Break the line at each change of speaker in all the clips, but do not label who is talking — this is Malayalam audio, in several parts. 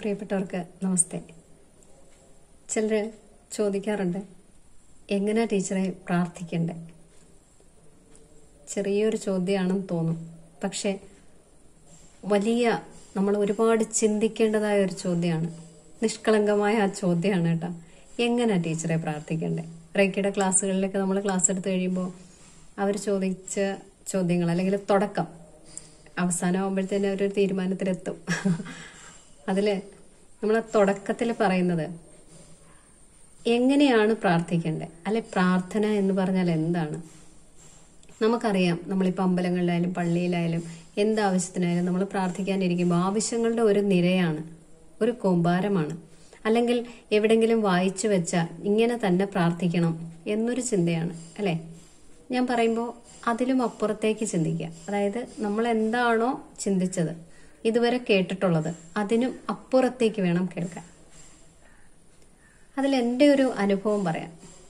പ്രിയപ്പെട്ടവർക്ക് നമസ്തേ ചിലർ ചോദിക്കാറുണ്ട് എങ്ങനെ ടീച്ചറെ പ്രാർത്ഥിക്കണ്ടേ ചെറിയൊരു ചോദ്യമാണെന്ന് തോന്നും പക്ഷെ വലിയ നമ്മൾ ഒരുപാട് ചിന്തിക്കേണ്ടതായ ഒരു ചോദ്യമാണ് നിഷ്കളങ്കമായ ആ ചോദ്യമാണ് കേട്ടോ എങ്ങനെ ടീച്ചറെ പ്രാർത്ഥിക്കണ്ടേ റേക്കിയുടെ ക്ലാസ്സുകളിലൊക്കെ നമ്മൾ ക്ലാസ് എടുത്തു കഴിയുമ്പോൾ അവർ ചോദിച്ച ചോദ്യങ്ങൾ അല്ലെങ്കിൽ തുടക്കം അവസാനമാകുമ്പോഴത്തേനും അവരൊരു തീരുമാനത്തിലെത്തും അതിൽ നമ്മൾ തുടക്കത്തിൽ പറയുന്നത് എങ്ങനെയാണ് പ്രാർത്ഥിക്കേണ്ടത് അല്ലെ പ്രാർത്ഥന എന്ന് പറഞ്ഞാൽ എന്താണ് നമുക്കറിയാം നമ്മളിപ്പോൾ അമ്പലങ്ങളിലായാലും പള്ളിയിലായാലും എന്താവശ്യത്തിനായാലും നമ്മൾ പ്രാർത്ഥിക്കാനിരിക്കുമ്പോൾ ആവശ്യങ്ങളുടെ ഒരു നിരയാണ് ഒരു കൂമ്പാരമാണ് അല്ലെങ്കിൽ എവിടെങ്കിലും വായിച്ചു വെച്ച ഇങ്ങനെ തന്നെ പ്രാർത്ഥിക്കണം എന്നൊരു ചിന്തയാണ് അല്ലേ ഞാൻ പറയുമ്പോൾ അതിലും അപ്പുറത്തേക്ക് ചിന്തിക്കുക അതായത് നമ്മൾ എന്താണോ ചിന്തിച്ചത് ഇതുവരെ കേട്ടിട്ടുള്ളത് അതിനും അപ്പുറത്തേക്ക് വേണം കേൾക്കാൻ അതിൽ എൻ്റെ ഒരു അനുഭവം പറയാം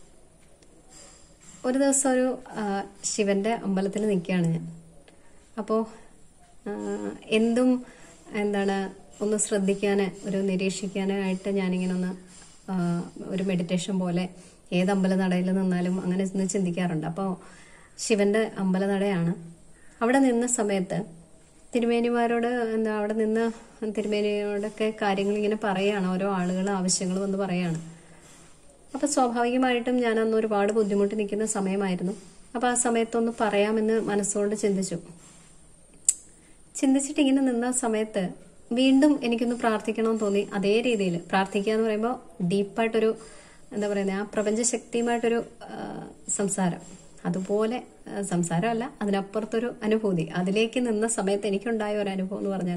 ഒരു ദിവസം ഒരു ആ, ശിവന്റെ അമ്പലത്തിൽ നിൽക്കുകയാണ് ഞാൻ അപ്പോൾ എന്തും എന്താണ് ഒന്ന് ശ്രദ്ധിക്കാൻ ഒരു നിരീക്ഷിക്കാനായിട്ട് ഞാനിങ്ങനെ ഒന്ന് ആ, ഒരു മെഡിറ്റേഷൻ പോലെ ഏത് അമ്പലനടയിൽ നിന്നാലും അങ്ങനെ ഒന്ന് ചിന്തിക്കാറുണ്ട് അപ്പോൾ ശിവന്റെ അമ്പലനടയാണ് അവിടെ നിന്ന സമയത്ത് തിരുമേനിമാരോട് എന്താ അവിടെ നിന്ന് തിരുമേനിയോടൊക്കെ കാര്യങ്ങൾ ഇങ്ങനെ പറയുകയാണ് ഓരോ ആളുകൾ ആവശ്യങ്ങൾ വന്ന് പറയുകയാണ് അപ്പൊ സ്വാഭാവികമായിട്ടും ഞാൻ അന്ന് ഒരുപാട് ബുദ്ധിമുട്ടി നിൽക്കുന്ന സമയമായിരുന്നു അപ്പൊ ആ സമയത്തൊന്ന് പറയാമെന്ന് മനസ്സുകൊണ്ട് ചിന്തിച്ചു ചിന്തിച്ചിട്ട് ഇങ്ങനെ നിന്ന സമയത്ത് വീണ്ടും എനിക്കൊന്ന് പ്രാർത്ഥിക്കണമെന്ന് തോന്നി അതേ രീതിയിൽ പ്രാർത്ഥിക്കുക എന്ന് പറയുമ്പോൾ ഡീപ്പായിട്ടൊരു എന്താ പറയുന്നത് ആ പ്രപഞ്ചശക്തിയുമായിട്ടൊരു ആ, സംസാരം അതുപോലെ ആ, സംസാരമല്ല അതിനപ്പുറത്തൊരു അനുഭൂതി അതിലേക്ക് നിന്ന സമയത്ത് എനിക്കുണ്ടായ ഒരു അനുഭവം എന്ന് പറഞ്ഞാൽ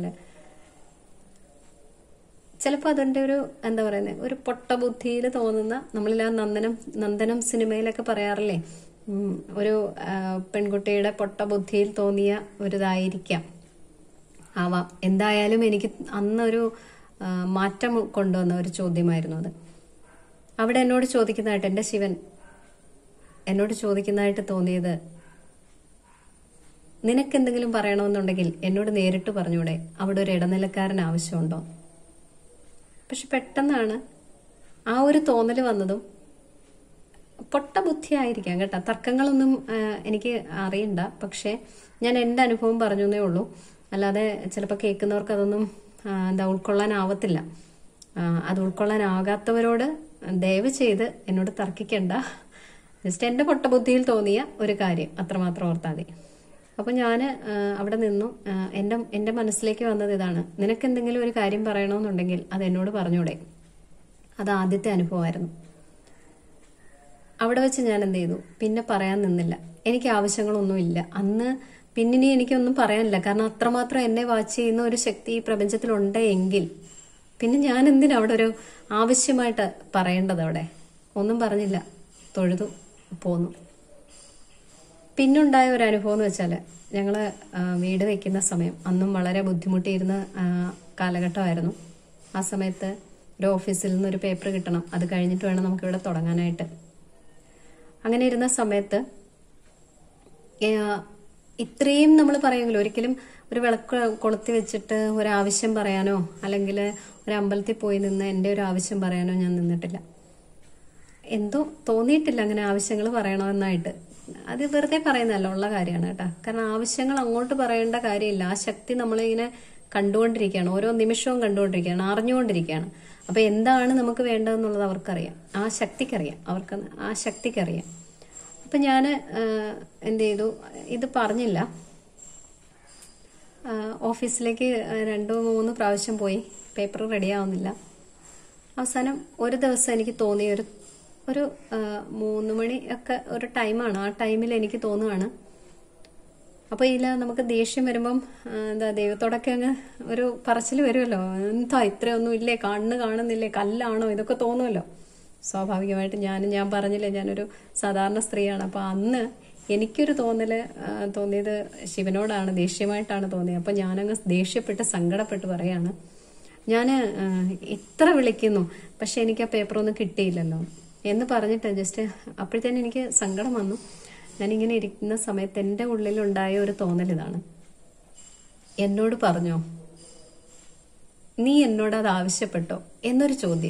ചിലപ്പോൾ അതിൻ്റെ ഒരു എന്താ പറയുന്നത് ഒരു പൊട്ടബുദ്ധിയിൽ തോന്നുന്ന നമ്മളിൽ ആ നന്ദനം നന്ദനം സിനിമയിലൊക്കെ പറയാറില്ലേ ഉം, ഒരു ആ, പെൺകുട്ടിയുടെ പൊട്ടബുദ്ധിയിൽ തോന്നിയ ഒരിതായിരിക്കാം ആവാം എന്തായാലും എനിക്ക് അന്നൊരു ആ, മാറ്റം കൊണ്ടുവന്ന ഒരു ചോദ്യമായിരുന്നു അത് അവിടെ എന്നോട് ചോദിക്കുന്നതായിട്ട് എൻ്റെ ശിവൻ എന്നോട് ചോദിക്കുന്നതായിട്ട് തോന്നിയത് നിനക്ക് എന്തെങ്കിലും പറയണമെന്നുണ്ടെങ്കിൽ എന്നോട് നേരിട്ട് പറഞ്ഞൂടെ അവിടെ ഒരു ഇടനിലക്കാരൻ ആവശ്യമുണ്ടോ പക്ഷെ പെട്ടെന്നാണ് ആ ഒരു തോന്നൽ വന്നതും പൊട്ട ബുദ്ധിയായിരിക്കാം കേട്ടോ തർക്കങ്ങളൊന്നും ആ, എനിക്ക് അറിയണ്ട പക്ഷെ ഞാൻ എൻ്റെ അനുഭവം പറഞ്ഞു എന്നേ ഉള്ളൂ അല്ലാതെ ചിലപ്പോൾ കേൾക്കുന്നവർക്ക് അതൊന്നും ആ, എന്താ ഉൾക്കൊള്ളാനാവത്തില്ല ആ, അത് ഉൾക്കൊള്ളാനാകാത്തവരോട് ദയവ് ചെയ്ത് എന്നോട് തർക്കിക്കണ്ട ജസ്റ്റ് എൻ്റെ പൊട്ട ബുദ്ധിയിൽ തോന്നിയ ഒരു കാര്യം അത്രമാത്രം ഓർത്താൽ മതി അപ്പൊ ഞാൻ അവിടെ നിന്നു ആ, എൻ്റെ എൻ്റെ മനസ്സിലേക്ക് വന്നത് ഇതാണ് നിനക്ക് എന്തെങ്കിലും ഒരു കാര്യം പറയണമെന്നുണ്ടെങ്കിൽ അത് എന്നോട് പറഞ്ഞൂടെ അത് ആദ്യത്തെ അനുഭവമായിരുന്നു അവിടെ വെച്ച് ഞാൻ എന്ത് ചെയ്തു പിന്നെ പറയാൻ നിന്നില്ല എനിക്ക് ആവശ്യങ്ങളൊന്നുമില്ല അന്ന് പിന്നിനി എനിക്കൊന്നും പറയാനില്ല കാരണം അത്രമാത്രം എന്നെ വാച്ച് ചെയ്യുന്ന ഒരു ശക്തി ഈ പ്രപഞ്ചത്തിലുണ്ട് എങ്കിൽ പിന്നെ ഞാൻ എന്തിനാ അവിടെ ഒരു ആവശ്യമായിട്ട് പറയേണ്ടത് അവിടെ ഒന്നും പറഞ്ഞില്ല തൊഴുതു പോന്നു പിന്നുണ്ടായ ഒരു അനുഭവം എന്ന് വെച്ചാൽ ഞങ്ങൾ വീട് വെക്കുന്ന സമയം അന്നും വളരെ ബുദ്ധിമുട്ടിയിരുന്ന ആ, കാലഘട്ടമായിരുന്നു ആ സമയത്ത് ഒരു ഓഫീസിൽ നിന്ന് ഒരു പേപ്പർ കിട്ടണം അത് കഴിഞ്ഞിട്ട് വേണം നമുക്കിവിടെ തുടങ്ങാനായിട്ട് അങ്ങനെ ഇരുന്ന സമയത്ത് ഏ, ഇത്രയും നമ്മൾ പറയുമെങ്കിലും ഒരിക്കലും ഒരു വിളക്ക് കൊളുത്തി വെച്ചിട്ട് ഒരു ആവശ്യം പറയാനോ അല്ലെങ്കിൽ ഒരു അമ്പലത്തിൽ പോയി നിന്ന് എൻ്റെ ഒരു ആവശ്യം പറയാനോ ഞാൻ നിന്നിട്ടില്ല എന്തോ തോന്നിയിട്ടില്ല അങ്ങനെ ആവശ്യങ്ങൾ പറയണമെന്നായിട്ട് അത് വെറുതെ പറയുന്നതല്ല ഉള്ള കാര്യമാണ് കേട്ടോ കാരണം ആവശ്യങ്ങൾ അങ്ങോട്ട് പറയേണ്ട കാര്യമില്ല ആ ശക്തി നമ്മളിങ്ങനെ കണ്ടുകൊണ്ടിരിക്കുകയാണ് ഓരോ നിമിഷവും കണ്ടുകൊണ്ടിരിക്കുകയാണ് അറിഞ്ഞുകൊണ്ടിരിക്കുകയാണ് അപ്പൊ എന്താണ് നമുക്ക് വേണ്ടതെന്നുള്ളത് അവർക്കറിയാം ആ ശക്തിക്കറിയാം അവർക്ക് ആ ശക്തിക്കറിയാം അപ്പൊ ഞാൻ എന്ത് ചെയ്തു ഇത് പറഞ്ഞില്ല ആ, ഓഫീസിലേക്ക് രണ്ടോ മൂന്ന് പ്രാവശ്യം പോയി പേപ്പർ റെഡിയാവുന്നില്ല അവസാനം ഒരു ദിവസം എനിക്ക് തോന്നിയ ഒരു ഒരു ആ, മൂന്ന് മണി ഒക്കെ ഒരു ടൈമാണ് ആ ടൈമിൽ എനിക്ക് തോന്നുകയാണ് അപ്പൊ ഇതിൽ നമുക്ക് ദേഷ്യം വരുമ്പം ആ, എന്താ ദൈവത്തോടൊക്കെ അങ്ങ് ഒരു പറച്ചിൽ വരുമല്ലോ എന്താ ഇത്രയൊന്നും ഇല്ലേ കണ്ണ് കാണുന്നില്ലേ കല്ലാണോ ഇതൊക്കെ തോന്നുമല്ലോ സ്വാഭാവികമായിട്ട് ഞാനും ഞാൻ പറഞ്ഞില്ലേ ഞാനൊരു സാധാരണ സ്ത്രീയാണ് അപ്പൊ അന്ന് എനിക്കൊരു തോന്നല് ആ, തോന്നിയത് ശിവനോടാണ് ദേഷ്യമായിട്ടാണ് തോന്നിയത് അപ്പൊ ഞാനങ്ങ് ദേഷ്യപ്പെട്ട് സങ്കടപ്പെട്ട് പറയാണ് ഞാൻ ഇത്ര വിളിക്കുന്നു പക്ഷെ എനിക്ക് ആ പേപ്പർ ഒന്നും കിട്ടിയില്ലല്ലോ എന്ന് പറഞ്ഞിട്ട് ജസ്റ്റ് അപ്പോഴത്തേനും എനിക്ക് സങ്കടം വന്നു ഞാനിങ്ങനെ ഇരിക്കുന്ന സമയത്ത് എൻ്റെ ഉള്ളിലുണ്ടായ ഒരു തോന്നൽ ഇതാണ് എന്നോട് പറഞ്ഞോ നീ എന്നോട് അത് ആവശ്യപ്പെട്ടോ എന്നൊരു ചോദ്യം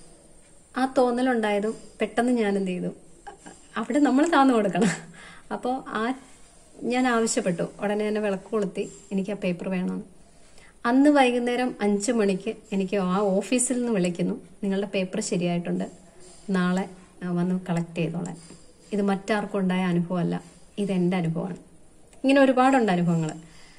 ആ തോന്നലുണ്ടായതും പെട്ടെന്ന് ഞാൻ എന്ത് ചെയ്തു അവിടെ നമ്മൾ താന്നു കൊടുക്കണം അപ്പോൾ ആ ഞാൻ ആവശ്യപ്പെട്ടു ഉടനെ തന്നെ വിളക്ക് കൊളുത്തി എനിക്ക് ആ പേപ്പർ വേണമെന്ന് അന്ന് വൈകുന്നേരം അഞ്ച് മണിക്ക് എനിക്ക് ആ ഓഫീസിൽ നിന്ന് വിളിക്കുന്നു നിങ്ങളുടെ പേപ്പർ ശരിയായിട്ടുണ്ട് നാളെ ആ, വന്ന് കളക്ട് ചെയ്തോളാൻ ഇത് മറ്റാർക്കും ഉണ്ടായ അനുഭവമല്ല ഇത് എൻ്റെ അനുഭവമാണ് ഇങ്ങനെ ഒരുപാടുണ്ട് അനുഭവങ്ങൾ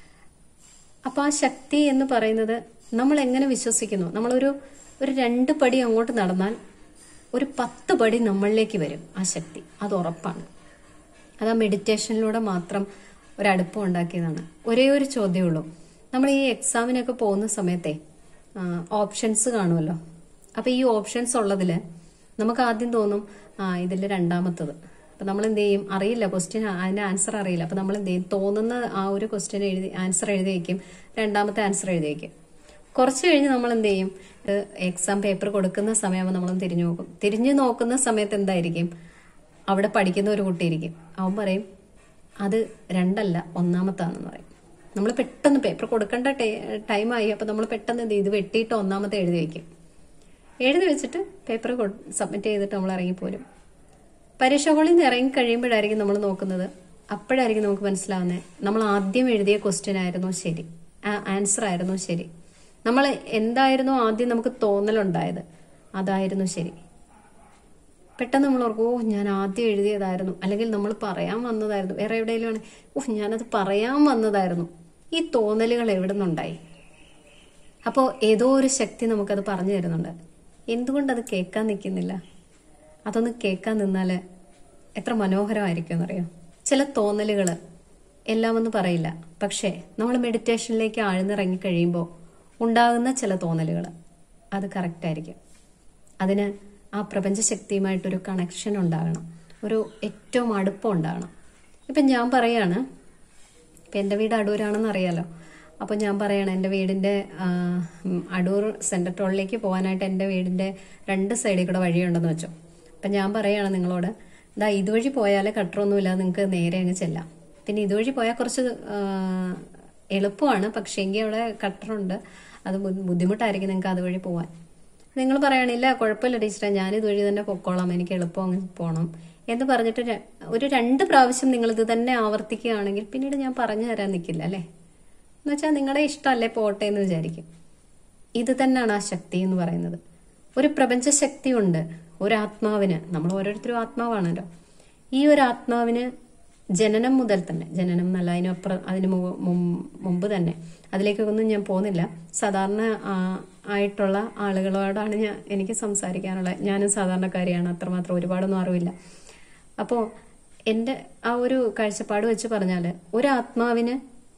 അപ്പോൾ ആ ശക്തി എന്ന് പറയുന്നത് നമ്മൾ എങ്ങനെ വിശ്വസിക്കുന്നു നമ്മളൊരു ഒരു രണ്ട് പടി അങ്ങോട്ട് നടന്നാൽ ഒരു പത്ത് പടി നമ്മളിലേക്ക് വരും ആ ശക്തി അത് ഉറപ്പാണ് അത് ആ മെഡിറ്റേഷനിലൂടെ മാത്രം ഒരടുപ്പം ഉണ്ടാക്കിയതാണ് ഒരേ ഒരു ചോദ്യമേ ഉള്ളൂ നമ്മൾ ഈ എക്സാമിനൊക്കെ പോകുന്ന സമയത്തെ ഓപ്ഷൻസ് കാണുമല്ലോ അപ്പോൾ ഈ ഓപ്ഷൻസ് ഉള്ളതിൽ നമുക്ക് ആദ്യം തോന്നും ആ ഇതിൽ രണ്ടാമത്തത് അപ്പം നമ്മൾ എന്ത് ചെയ്യും അറിയില്ല ക്വസ്റ്റ്യൻ അതിന്റെ ആൻസർ അറിയില്ല അപ്പം നമ്മൾ എന്ത് ചെയ്യും തോന്നുന്ന ആ ഒരു ക്വസ്റ്റ്യൻ എഴുതി ആൻസർ എഴുതി വയ്ക്കും രണ്ടാമത്തെ ആൻസർ എഴുതി വയ്ക്കും കുറച്ച് കഴിഞ്ഞ് നമ്മൾ എന്ത് ചെയ്യും എക്സാം പേപ്പർ കൊടുക്കുന്ന സമയമാകുമ്പോൾ നമ്മളൊന്ന് തിരിഞ്ഞു നോക്കും തിരിഞ്ഞു നോക്കുന്ന സമയത്ത് എന്തായിരിക്കും അവിടെ പഠിക്കുന്ന ഒരു കുട്ടിയിരിക്കും അവൻ പറയും അത് രണ്ടല്ല ഒന്നാമത്താണെന്ന് പറയും നമ്മൾ പെട്ടെന്ന് പേപ്പർ കൊടുക്കേണ്ട ടൈമായി അപ്പം നമ്മൾ പെട്ടെന്ന് എന്ത് ചെയ്യും ഇത് വെട്ടിയിട്ട് ഒന്നാമത്തെ എഴുതി വയ്ക്കും എഴുതി വെച്ചിട്ട് പേപ്പർ സബ്മിറ്റ് ചെയ്തിട്ട് നമ്മൾ ഇറങ്ങിപ്പോരും പരീക്ഷ ഹാളിൽ നിന്ന് ഇറങ്ങി കഴിയുമ്പോഴായിരിക്കും നമ്മൾ നോക്കുന്നത് അപ്പോഴായിരിക്കും നമുക്ക് മനസ്സിലാവുന്നത് നമ്മൾ ആദ്യം എഴുതിയ ക്വസ്റ്റ്യൻ ആയിരുന്നു ശരി ആ ആൻസർ ആയിരുന്നു ശരി നമ്മൾ എന്തായിരുന്നു ആദ്യം നമുക്ക് തോന്നലുണ്ടായത് അതായിരുന്നു ശരി പെട്ടെന്ന് നമ്മൾ ഓർക്കും ഓ ഞാൻ ആദ്യം എഴുതിയതായിരുന്നു അല്ലെങ്കിൽ നമ്മൾ പറയാൻ വന്നതായിരുന്നു വേറെ എവിടെയെങ്കിലും ആണ് ഓ ഞാനത് പറയാൻ വന്നതായിരുന്നു ഈ തോന്നലുകൾ എവിടെ നിന്നുണ്ടായി അപ്പോൾ ഏതോ ഒരു ശക്തി നമുക്കത് പറഞ്ഞു തരുന്നുണ്ട് എന്തുകൊണ്ട് അത് കേൾക്കാൻ നിൽക്കുന്നില്ല അതൊന്ന് കേൾക്കാൻ നിന്നാൽ എത്ര മനോഹരമായിരിക്കും എന്നറിയോ ചില തോന്നലുകൾ എല്ലാം ഒന്നും പറയില്ല പക്ഷേ നമ്മൾ മെഡിറ്റേഷനിലേക്ക് ആഴ്ന്നിറങ്ങി കഴിയുമ്പോൾ ഉണ്ടാകുന്ന ചില തോന്നലുകൾ അത് കറക്റ്റ് ആയിരിക്കും അതിന് ആ പ്രപഞ്ചശക്തിയുമായിട്ടൊരു കണക്ഷൻ ഉണ്ടാകണം ഒരു ഏറ്റവും അടുപ്പം ഉണ്ടാകണം ഇപ്പം ഞാൻ പറയാണ് ഇപ്പം എൻ്റെ വീട് അടൂരാണെന്ന് അറിയാലോ അപ്പോൾ ഞാൻ പറയണം എൻ്റെ വീടിൻ്റെ ആ, ഉം, അടൂർ സെൻട്രൽ ടോളിലേക്ക് പോകാനായിട്ട് എൻ്റെ വീടിൻ്റെ രണ്ട് സൈഡിൽ കൂടെ വഴിയുണ്ടെന്ന് വെച്ചോ അപ്പം ഞാൻ പറയാണ് നിങ്ങളോട് ഇതാ ഇതുവഴി പോയാൽ കട്ടറൊന്നുമില്ല നിങ്ങൾക്ക് നേരെ അങ്ങ് ചെല്ലാം പിന്നെ ഇതുവഴി പോയാൽ കുറച്ച് ആ, എളുപ്പമാണ് പക്ഷേ എങ്കിൽ അവിടെ കട്ടറുണ്ട് അത് ബു- ബുദ്ധിമുട്ടായിരിക്കും നിങ്ങൾക്ക് അതുവഴി പോകാൻ നിങ്ങൾ പറയണില്ല കുഴപ്പമില്ല ടീച്ചറെ ഞാൻ ഇതുവഴി തന്നെ പൊക്കോളാം എനിക്ക് എളുപ്പം അങ്ങ് പോകണം എന്ന് പറഞ്ഞിട്ട് ര- ഒരു രണ്ട് പ്രാവശ്യം നിങ്ങൾ ഇത് തന്നെ ആവർത്തിക്കുകയാണെങ്കിൽ പിന്നീട് ഞാൻ പറഞ്ഞു തരാൻ നിൽക്കില്ല അല്ലേ എന്ന് വെച്ചാൽ നിങ്ങളുടെ ഇഷ്ടമല്ലേ പോട്ടെ എന്ന് വിചാരിക്കും ഇത് തന്നെയാണ് ആ ശക്തി എന്ന് പറയുന്നത് ഒരു പ്രപഞ്ച ശക്തി ഉണ്ട് ഒരു ആത്മാവിന് നമ്മൾ ഓരോരുത്തരും ആത്മാവാണല്ലോ ഈ ഒരു ആത്മാവിന് ജനനം മുതൽ തന്നെ ജനനം എന്നല്ല അതിനപ്പുറം അതിന് മു- മും- മുമ്പ് തന്നെ അതിലേക്കൊന്നും ഞാൻ പോകുന്നില്ല സാധാരണ ആ, ആയിട്ടുള്ള ആളുകളോടാണ് ഞാൻ എനിക്ക് സംസാരിക്കാനുള്ളത് ഞാനും സാധാരണക്കാരിയാണ് അത്രമാത്രം ഒരുപാടൊന്നും അറിവില്ല അപ്പോൾ എൻ്റെ ആ ഒരു കാഴ്ചപ്പാട് വെച്ച് പറഞ്ഞാൽ ഒരു ആത്മാവിന്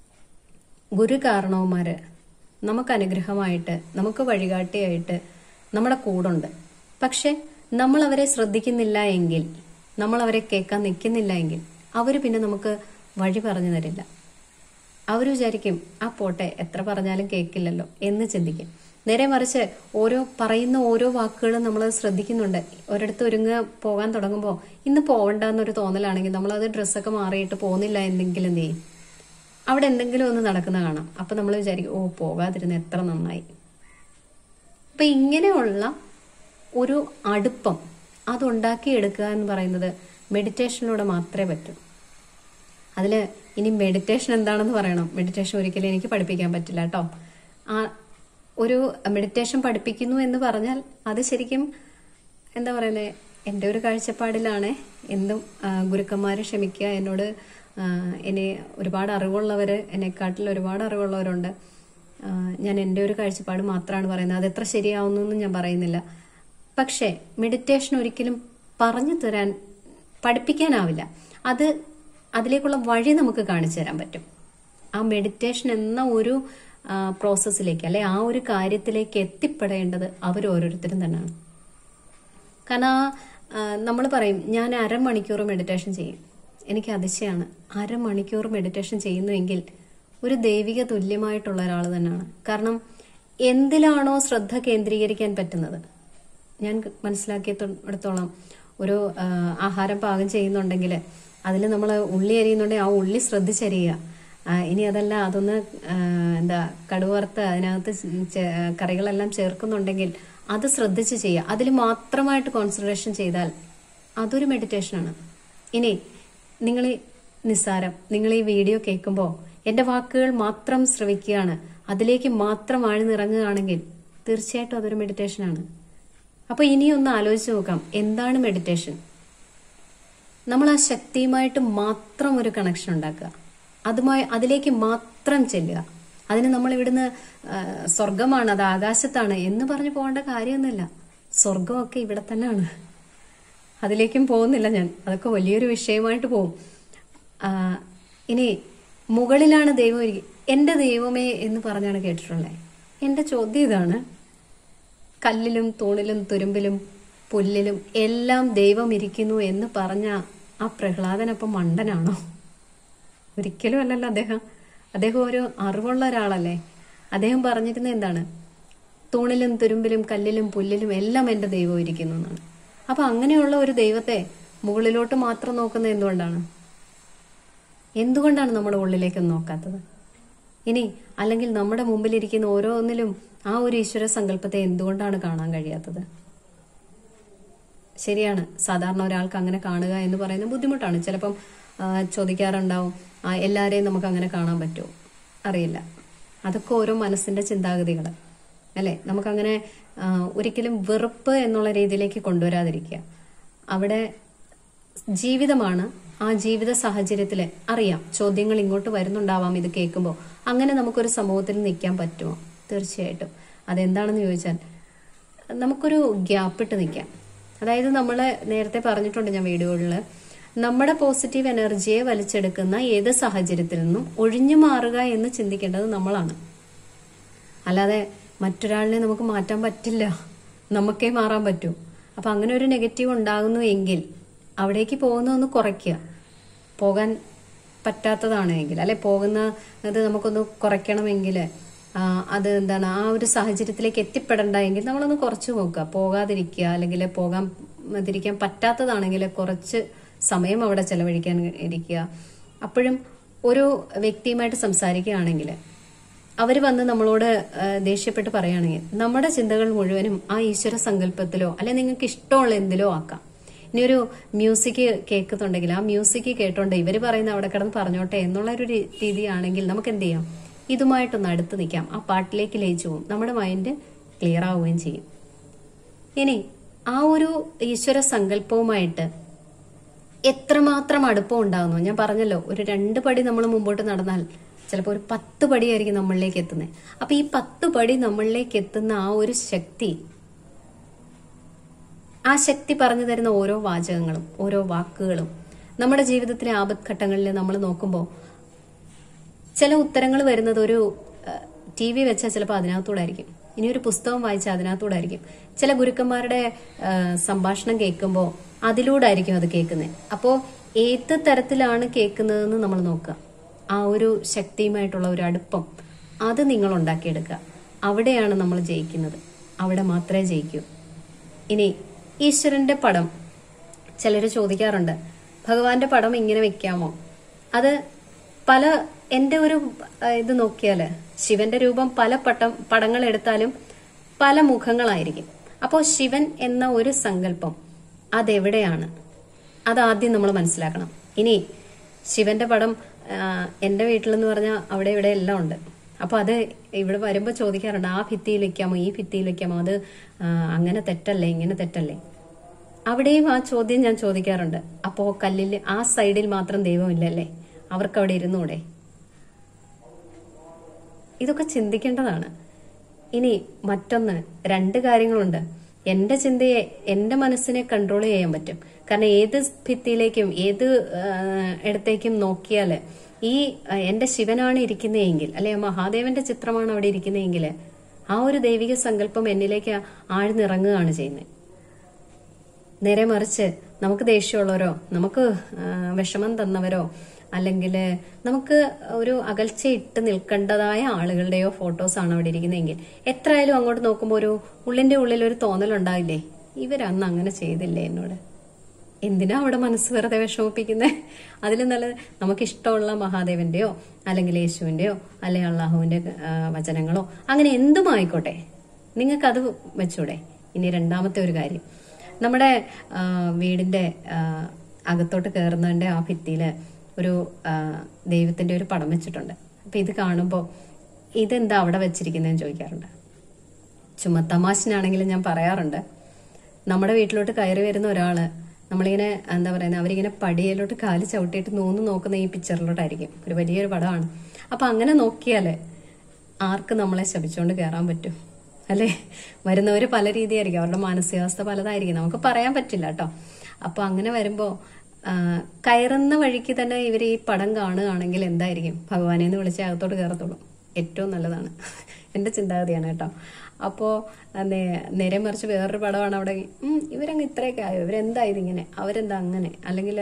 ഗുരു കാരണവന്മാര് നമുക്ക് അനുഗ്രഹമായിട്ട് നമുക്ക് വഴികാട്ടിയായിട്ട് നമ്മുടെ കൂടുണ്ട് പക്ഷെ നമ്മൾ അവരെ ശ്രദ്ധിക്കുന്നില്ല എങ്കിൽ നമ്മൾ അവരെ കേൾക്കാൻ നിൽക്കുന്നില്ല എങ്കിൽ അവർ പിന്നെ നമുക്ക് വഴി പറഞ്ഞു തരില്ല അവർ വിചാരിക്കും ആ പോട്ടെ എത്ര പറഞ്ഞാലും കേൾക്കില്ലല്ലോ എന്ന് ചിന്തിക്കും നേരെ മറിച്ച് ഓരോ പറയുന്ന ഓരോ വാക്കുകളും നമ്മൾ ശ്രദ്ധിക്കുന്നുണ്ട് ഒരിടത്ത് ഒരുങ്ങ പോകാൻ തുടങ്ങുമ്പോൾ ഇന്ന് പോകണ്ട എന്നൊരു തോന്നലാണെങ്കിൽ നമ്മളത് ഡ്രസ്സൊക്കെ മാറിയിട്ട് പോകുന്നില്ല എന്തെങ്കിലും എന്ത് ചെയ്യും അവിടെ എന്തെങ്കിലും ഒന്ന് നടക്കുന്ന കാണാം അപ്പൊ നമ്മൾ വിചാരിക്കും ഓ പോകാതിരുന്ന എത്ര നന്നായി അപ്പൊ ഇങ്ങനെയുള്ള ഒരു അടുപ്പം അതുണ്ടാക്കിയെടുക്കുക എന്ന് പറയുന്നത് മെഡിറ്റേഷനിലൂടെ മാത്രമേ പറ്റൂ അതിൽ ഇനി മെഡിറ്റേഷൻ എന്താണെന്ന് പറയണം മെഡിറ്റേഷൻ ഒരിക്കലും എനിക്ക് പഠിപ്പിക്കാൻ പറ്റില്ല കേട്ടോ ആ ഒരു മെഡിറ്റേഷൻ പഠിപ്പിക്കുന്നു എന്ന് പറഞ്ഞാൽ അത് ശരിക്കും എന്താ പറയുന്നത് എൻ്റെ ഒരു കാഴ്ചപ്പാടിലാണ് എന്തും ആ, ഗുരുക്കന്മാരെ ക്ഷമിക്കുക എന്നോട് ആ, എന്നെ ഒരുപാട് അറിവുള്ളവർ എന്നെക്കാട്ടിൽ ഒരുപാട് അറിവുള്ളവരുണ്ട് ആ, ഞാൻ എൻ്റെ ഒരു കാഴ്ചപ്പാട് മാത്രമാണ് പറയുന്നത് അത് എത്ര ശരിയാവുന്നു ഞാൻ പറയുന്നില്ല പക്ഷേ മെഡിറ്റേഷൻ ഒരിക്കലും പറഞ്ഞു തരാൻ പഠിപ്പിക്കാനാവില്ല അത് അതിലേക്കുള്ള വഴി നമുക്ക് കാണിച്ചു തരാൻ പറ്റും ആ മെഡിറ്റേഷൻ എന്ന ഒരു ആ, പ്രോസസ്സിലേക്ക് അല്ലെ ആ ഒരു കാര്യത്തിലേക്ക് എത്തിപ്പെടേണ്ടത് അവർ ഓരോരുത്തരും തന്നെയാണ് കാരണം നമ്മൾ പറയും ഞാൻ അരമണിക്കൂർ മെഡിറ്റേഷൻ ചെയ്യും എനിക്ക് അതിശയമാണ് അരമണിക്കൂർ മെഡിറ്റേഷൻ ചെയ്യുന്നുവെങ്കിൽ ഒരു ദൈവിക തുല്യമായിട്ടുള്ള ഒരാൾ തന്നെയാണ് കാരണം എന്തിലാണോ ശ്രദ്ധ കേന്ദ്രീകരിക്കാൻ പറ്റുന്നത് ഞാൻ മനസ്സിലാക്കിയിടത്തോളം ഒരു ആ, ആഹാരം പാകം ചെയ്യുന്നുണ്ടെങ്കിൽ അതിൽ നമ്മൾ ഉള്ളി അരിയുന്നുണ്ടെങ്കിൽ ആ ഉള്ളി ശ്രദ്ധിച്ചരിയുക ആ, ഇനി അതല്ല അതൊന്ന് ആ, എന്താ കടുവറുത്ത് അതിനകത്ത് ചെ- കറികളെല്ലാം ചേർക്കുന്നുണ്ടെങ്കിൽ അത് ശ്രദ്ധിച്ച് ചെയ്യുക അതിൽ മാത്രമായിട്ട് കോൺസെൻട്രേഷൻ ചെയ്താൽ അതൊരു മെഡിറ്റേഷനാണ് ഇനി നിങ്ങൾ ഈ നിസ്സാരം നിങ്ങൾ ഈ വീഡിയോ കേൾക്കുമ്പോൾ എന്റെ വാക്കുകൾ മാത്രം ശ്രവിക്കുകയാണ് അതിലേക്ക് മാത്രം ആഴ്ന്നിറങ്ങുകയാണെങ്കിൽ തീർച്ചയായിട്ടും അതൊരു മെഡിറ്റേഷനാണ് അപ്പൊ ഇനിയൊന്ന് ആലോചിച്ച് നോക്കാം എന്താണ് മെഡിറ്റേഷൻ നമ്മൾ ആ ശക്തിയുമായിട്ട് മാത്രം ഒരു കണക്ഷൻ ഉണ്ടാക്കുക അതുമായി അതിലേക്ക് മാത്രം ചെല്ലുക അതിന് നമ്മൾ ഇവിടുന്ന് ആ, സ്വർഗമാണ് അത് ആകാശത്താണ് എന്ന് പറഞ്ഞു പോകേണ്ട കാര്യമൊന്നുമില്ല സ്വർഗമൊക്കെ ഇവിടെ തന്നെയാണ് അതിലേക്കും പോകുന്നില്ല ഞാൻ അതൊക്കെ വലിയൊരു വിഷയമായിട്ട് പോകും ആ, ഇനി മുകളിലാണ് ദൈവം ഇരിക്ക- എന്റെ ദൈവമേ എന്ന് പറഞ്ഞാണ് കേട്ടിട്ടുള്ളത് എന്റെ ചോദ്യം ഇതാണ് കല്ലിലും തൂണിലും തുരുമ്പിലും പുല്ലിലും എല്ലാം ദൈവം ഇരിക്കുന്നു എന്ന് പറഞ്ഞ ആ പ്രഹ്ലാദനപ്പം മണ്ടനാണോ ഒരിക്കലും അല്ലല്ലോ അദ്ദേഹം അദ്ദേഹം ഒരു അറിവുള്ള ഒരാളല്ലേ അദ്ദേഹം പറഞ്ഞിരുന്നത് എന്താണ് തൂണിലും തുരുമ്പിലും കല്ലിലും പുല്ലിലും എല്ലാം എന്റെ ദൈവം ഇരിക്കുന്നു എന്നാണ് അപ്പൊ അങ്ങനെയുള്ള ഒരു ദൈവത്തെ മുകളിലോട്ട് മാത്രം നോക്കുന്നത് എന്തുകൊണ്ടാണ് എന്തുകൊണ്ടാണ് നമ്മുടെ ഉള്ളിലേക്ക് നോക്കാത്തത് ഇനി അല്ലെങ്കിൽ നമ്മുടെ മുമ്പിലിരിക്കുന്ന ഓരോന്നിലും ആ ഒരു ഈശ്വര സങ്കല്പത്തെ എന്തുകൊണ്ടാണ് കാണാൻ കഴിയാത്തത് ശരിയാണ് സാധാരണ ഒരാൾക്ക് അങ്ങനെ കാണുക എന്ന് പറയുന്നത് ബുദ്ധിമുട്ടാണ് ചിലപ്പം ആ, ചോദിക്കാറുണ്ടാവും ആ, എല്ലാവരെയും നമുക്ക് അങ്ങനെ കാണാൻ പറ്റുമോ അറിയില്ല അതൊക്കെ ഓരോ മനസ്സിന്റെ ചിന്താഗതികൾ അല്ലെ നമുക്കങ്ങനെ ആ, ഒരിക്കലും വെറുപ്പ് എന്നുള്ള രീതിയിലേക്ക് കൊണ്ടുവരാതിരിക്കുക അവിടെ ജീവിതമാണ് ആ ജീവിത സാഹചര്യത്തിൽ അറിയാം ചോദ്യങ്ങൾ ഇങ്ങോട്ട് വരുന്നുണ്ടാവാം ഇത് കേൾക്കുമ്പോൾ അങ്ങനെ നമുക്കൊരു സമൂഹത്തിൽ നിൽക്കാൻ പറ്റുമോ തീർച്ചയായിട്ടും അതെന്താണെന്ന് ചോദിച്ചാൽ നമുക്കൊരു ഗ്യാപ്പ് ഇട്ട് നിൽക്കാം അതായത് നമ്മൾ നേരത്തെ പറഞ്ഞിട്ടുണ്ട് ഞാൻ വീഡിയോകളിൽ നമ്മുടെ പോസിറ്റീവ് എനർജിയെ വലിച്ചെടുക്കുന്ന ഏത് സാഹചര്യത്തിൽ നിന്നും ഒഴിഞ്ഞു മാറുക എന്ന് ചിന്തിക്കേണ്ടത് നമ്മളാണ് അല്ലാതെ മറ്റൊരാളിനെ നമുക്ക് മാറ്റാൻ പറ്റില്ല നമുക്കേ മാറാൻ പറ്റൂ അപ്പൊ അങ്ങനെ ഒരു നെഗറ്റീവ് ഉണ്ടാകുന്നു എങ്കിൽ അവിടേക്ക് പോകുന്നതൊന്ന് കുറയ്ക്കുക പോകാൻ പറ്റാത്തതാണ് എങ്കിൽ അല്ലെ പോകുന്നത് നമുക്കൊന്ന് കുറയ്ക്കണമെങ്കിൽ ആ, അത് എന്താണ് ആ ഒരു സാഹചര്യത്തിലേക്ക് എത്തിപ്പെടണ്ട എങ്കിൽ നമ്മളൊന്ന് കുറച്ച് നോക്കുക പോകാതിരിക്കുക അല്ലെങ്കിൽ പോകാൻ തിരിക്കാൻ പറ്റാത്തതാണെങ്കിൽ കുറച്ച് സമയം അവിടെ ചെലവഴിക്കാൻ ഇരിക്കുക അപ്പോഴും ഒരു വ്യക്തിയുമായിട്ട് സംസാരിക്കുകയാണെങ്കിൽ അവർ വന്ന് നമ്മളോട് ആ, ദേഷ്യപ്പെട്ട് പറയുകയാണെങ്കിൽ നമ്മുടെ ചിന്തകൾ മുഴുവനും ആ ഈശ്വര സങ്കല്പത്തിലോ അല്ലെ നിങ്ങൾക്ക് ഇഷ്ടമുള്ള എന്തിലോ ആക്കാം ഇനി ഒരു മ്യൂസിക് കേൾക്കുന്നുണ്ടെങ്കിൽ ആ മ്യൂസിക് കേട്ടോണ്ട് ഇവർ പറയുന്ന അവിടെ കിടന്ന് പറഞ്ഞോട്ടെ എന്നുള്ള ഒരു രീ- രീതിയാണെങ്കിൽ നമുക്ക് എന്ത് ചെയ്യാം ഇതുമായിട്ടൊന്ന് അടുത്ത് നിൽക്കാം ആ പാട്ടിലേക്ക് ലയിച്ചു പോകും നമ്മുടെ മൈൻഡ് ക്ലിയർ ആവുകയും ചെയ്യും ഇനി ആ ഒരു ഈശ്വര സങ്കല്പവുമായിട്ട് എത്രമാത്രം അടുപ്പം ഉണ്ടാകുന്നു ഞാൻ പറഞ്ഞല്ലോ ഒരു രണ്ട് പടി നമ്മൾ മുമ്പോട്ട് നടന്നാൽ ചിലപ്പോൾ ഒരു പത്ത് പടിയായിരിക്കും നമ്മളിലേക്ക് എത്തുന്നത് അപ്പൊ ഈ പത്ത് പടി നമ്മളിലേക്ക് എത്തുന്ന ആ ഒരു ശക്തി ആ ശക്തി പറഞ്ഞു തരുന്ന ഓരോ വാചകങ്ങളും ഓരോ വാക്കുകളും നമ്മുടെ ജീവിതത്തിലെ ആപത്ഘട്ടങ്ങളിൽ നമ്മൾ നോക്കുമ്പോൾ ചില ഉത്തരങ്ങൾ വരുന്നത് ഒരു ടി വി വെച്ചാൽ ചിലപ്പോൾ അതിനകത്തൂടെ ആയിരിക്കും ഇനി ഒരു പുസ്തകം വായിച്ചാൽ അതിനകത്തൂടെ ആയിരിക്കും ചില ഗുരുക്കന്മാരുടെ ആ, സംഭാഷണം കേൾക്കുമ്പോൾ അതിലൂടെ ആയിരിക്കും അത് കേൾക്കുന്നത് അപ്പോൾ ഏത് തരത്തിലാണ് കേൾക്കുന്നതെന്ന് നമ്മൾ നോക്കുക ആ ഒരു ശക്തിയുമായിട്ടുള്ള ഒരു അടുപ്പം അത് നിങ്ങൾ ഉണ്ടാക്കിയെടുക്കുക അവിടെയാണ് നമ്മൾ ജയിക്കുന്നത് അവിടെ മാത്രമേ ജയിക്കൂ ഇനി ഈശ്വരന്റെ പടം ചിലർ ചോദിക്കാറുണ്ട് ഭഗവാന്റെ പടം ഇങ്ങനെ വെക്കാമോ അത് പല എന്റെ ഒരു ആ, ഇത് നോക്കിയാല് ശിവന്റെ രൂപം പല പട്ടം പടങ്ങൾ എടുത്താലും പല മുഖങ്ങളായിരിക്കും അപ്പോൾ ശിവൻ എന്ന ഒരു സങ്കല്പം അതെവിടെയാണ് അതാദ്യം നമ്മൾ മനസ്സിലാക്കണം ഇനി ശിവന്റെ പടം ആ, എന്റെ വീട്ടിലെന്ന് പറഞ്ഞാൽ അവിടെ ഇവിടെ എല്ലാം ഉണ്ട് അപ്പൊ അത് ഇവിടെ വരുമ്പോൾ ചോദിക്കാറുണ്ട് ആ ഭിത്തിയിൽ വെക്കാമോ ഈ ഭിത്തിയിൽ വെക്കാമോ അത് ആ, അങ്ങനെ തെറ്റല്ലേ ഇങ്ങനെ തെറ്റല്ലേ അവിടെയും ആ ചോദ്യം ഞാൻ ചോദിക്കാറുണ്ട് അപ്പോ കല്ലിൽ ആ സൈഡിൽ മാത്രം ദൈവമില്ലല്ലേ അവർക്ക് അവിടെ ഇരുന്നൂടെ ഇതൊക്കെ ചിന്തിക്കേണ്ടതാണ് ഇനി മറ്റൊന്ന് രണ്ട് കാര്യങ്ങളുണ്ട് എന്റെ ചിന്തയെ എന്റെ മനസ്സിനെ കൺട്രോൾ ചെയ്യാൻ പറ്റും കാരണം ഏത് ഭിത്തിയിലേക്കും ഏത് ആ, ഇടത്തേക്കും നോക്കിയാല് ഈ ആ, എന്റെ ശിവനാണ് ഇരിക്കുന്നതെങ്കിൽ അല്ലെ മഹാദേവന്റെ ചിത്രമാണ് അവിടെ ഇരിക്കുന്നതെങ്കിൽ ആ ഒരു ദൈവിക സങ്കല്പം എന്നിലേക്ക് ആഴ്ന്നിറങ്ങുകയാണ് ചെയ്യുന്നത് നേരെ മറിച്ച് നമുക്ക് ദേഷ്യമുള്ളവരോ നമുക്ക് ആ, വിഷമം തന്നവരോ അല്ലെങ്കിൽ നമുക്ക് ഒരു അകൽച്ച ഇട്ട് നിൽക്കേണ്ടതായ ആളുകളുടെയോ ഫോട്ടോസ് ആണ് അവിടെ ഇരിക്കുന്നതെങ്കിൽ എത്രയായാലും അങ്ങോട്ട് നോക്കുമ്പോൾ ഒരു ഉള്ളിന്റെ ഉള്ളിൽ ഒരു തോന്നലുണ്ടാവില്ലേ ഇവരന്ന് അങ്ങനെ ചെയ്തില്ലേ എന്നോട് എന്തിനാ അവിടെ മനസ്സ് വെറുതെ വിഷമിപ്പിക്കുന്നത് അതിലും നല്ലത് നമുക്കിഷ്ടമുള്ള മഹാദേവന്റെയോ അല്ലെങ്കിൽ യേശുവിന്റെയോ അല്ലെങ്കിൽ അള്ളാഹുവിന്റെ ആ, വചനങ്ങളോ അങ്ങനെ എന്തും ആയിക്കോട്ടെ നിങ്ങൾക്കത് വെച്ചൂടെ ഇനി രണ്ടാമത്തെ ഒരു കാര്യം നമ്മുടെ ആ, വീടിന്റെ ആ, അകത്തോട്ട് കയറുന്നതിന്റെ ആ ഭിത്തിയില് ഒരു ആ, ദൈവത്തിന്റെ ഒരു പടം വെച്ചിട്ടുണ്ട് അപ്പൊ ഇത് കാണുമ്പോൾ ഇതെന്താ അവിടെ വെച്ചിരിക്കുന്നതെന്ന് ചോദിക്കാറുണ്ട് ചുമ്മാ തമാശനാണെങ്കിലും ഞാൻ പറയാറുണ്ട് നമ്മുടെ വീട്ടിലോട്ട് കയറി വരുന്ന ഒരാള് നമ്മളിങ്ങനെ എന്താ പറയുന്നത് അവരിങ്ങനെ പടിയിലോട്ട് കാല് ചവിട്ടിയിട്ട് നൂന്ന് നോക്കുന്ന ഈ പിക്ചറിലോട്ടായിരിക്കും ഒരു വലിയൊരു പടമാണ് അപ്പൊ അങ്ങനെ നോക്കിയാല് ആർക്ക് നമ്മളെ ശപിച്ചുകൊണ്ട് കയറാൻ പറ്റും അല്ലേ വരുന്നവര് പല രീതിയായിരിക്കും അവരുടെ മാനസികാവസ്ഥ പലതായിരിക്കും നമുക്ക് പറയാൻ പറ്റില്ല കേട്ടോ അപ്പൊ അങ്ങനെ വരുമ്പോ ആ, കയറുന്ന വഴിക്ക് തന്നെ ഇവർ ഈ പടം കാണുകയാണെങ്കിൽ എന്തായിരിക്കും ഭഗവാനെ എന്ന് വിളിച്ച് അകത്തോട്ട് കയറത്തുള്ളൂ ഏറ്റവും നല്ലതാണ് എന്റെ ചിന്താഗതിയാണ് കേട്ടോ അപ്പോ ആ, നേ- നേരെ മറിച്ച് വേറൊരു പടമാണ് അവിടെ ഉം, ഇവരങ്ങ് ഇത്രയൊക്കെ ആയോ ഇവരെന്താ ഇതിങ്ങനെ അവരെന്താ അങ്ങനെ അല്ലെങ്കിൽ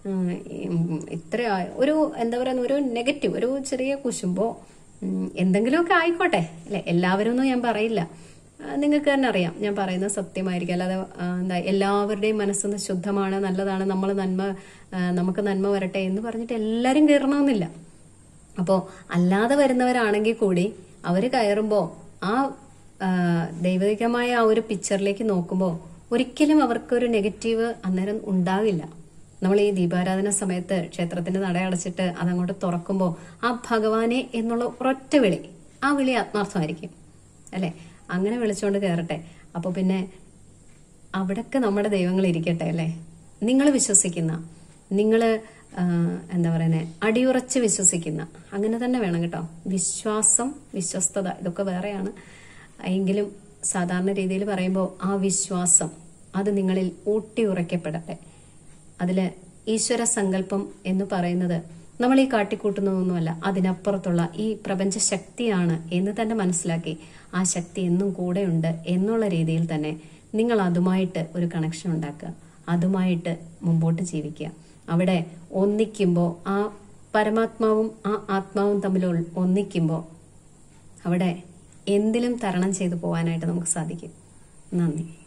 ഇത്ര ഒരു എന്താ പറയുക ഒരു നെഗറ്റീവ് ഒരു ചെറിയ കുശുമ്പോ ഉം, എന്തെങ്കിലുമൊക്കെ ആയിക്കോട്ടെ അല്ലെ എല്ലാവരും ഒന്നും ഞാൻ പറയില്ല ആ, നിങ്ങൾക്ക് തന്നെ അറിയാം ഞാൻ പറയുന്നത് സത്യമായിരിക്കും അല്ലാതെ ആ, എന്താ എല്ലാവരുടെയും മനസ്സൊന്ന് ശുദ്ധമാണ് നല്ലതാണ് നമ്മൾ നന്മ ആ, നമുക്ക് നന്മ വരട്ടെ എന്ന് പറഞ്ഞിട്ട് എല്ലാവരും കയറണമെന്നില്ല അപ്പോൾ അല്ലാതെ വരുന്നവരാണെങ്കിൽ കൂടി അവർ കയറുമ്പോൾ ആ ആ, ദൈവികമായ ആ ഒരു പിക്ചറിലേക്ക് നോക്കുമ്പോൾ ഒരിക്കലും അവർക്കൊരു നെഗറ്റീവ് അന്നേരം ഉണ്ടാകില്ല നമ്മൾ ഈ ദീപാരാധന സമയത്ത് ക്ഷേത്രത്തിന്റെ നട അടച്ചിട്ട് അതങ്ങോട്ട് തുറക്കുമ്പോൾ ആ ഭഗവാനെ എന്നുള്ള ഒരൊറ്റ വിളി ആ വിളി ആത്മാർത്ഥമായിരിക്കും അല്ലെ അങ്ങനെ വിളിച്ചുകൊണ്ട് കയറട്ടെ അപ്പോൾ പിന്നെ അവിടൊക്കെ നമ്മുടെ ദൈവങ്ങൾ ഇരിക്കട്ടെ അല്ലേ നിങ്ങൾ വിശ്വസിക്കുന്ന നിങ്ങൾ എന്താ പറയുന്നത് അടിയുറച്ച് വിശ്വസിക്കുന്ന അങ്ങനെ തന്നെ വേണം കേട്ടോ വിശ്വാസം വിശ്വസ്തത ഇതൊക്കെ വേറെയാണ് എങ്കിലും സാധാരണ രീതിയിൽ പറയുമ്പോൾ ആ വിശ്വാസം അത് നിങ്ങളിൽ ഊട്ടി ഉറയ്ക്കപ്പെടട്ടെ അതില് ഈശ്വര സങ്കല്പം എന്ന് പറയുന്നത് നമ്മൾ ഈ കാട്ടിക്കൂട്ടുന്നതൊന്നുമല്ല അതിനപ്പുറത്തുള്ള ഈ പ്രപഞ്ച ശക്തിയാണ് എന്ന് തന്നെ മനസ്സിലാക്കി ആ ശക്തി എന്നും കൂടെയുണ്ട് എന്നുള്ള രീതിയിൽ തന്നെ നിങ്ങൾ അതുമായിട്ട് ഒരു കണക്ഷൻ ഉണ്ടാക്കുക അതുമായിട്ട് മുമ്പോട്ട് ജീവിക്കുക അവിടെ ഒന്നിക്കുമ്പോൾ ആ പരമാത്മാവും ആ ആത്മാവും തമ്മിൽ ഒ- ഒന്നിക്കുമ്പോൾ അവിടെ എന്തിലും തരണം ചെയ്തു പോകാനായിട്ട് നമുക്ക് സാധിക്കും നന്ദി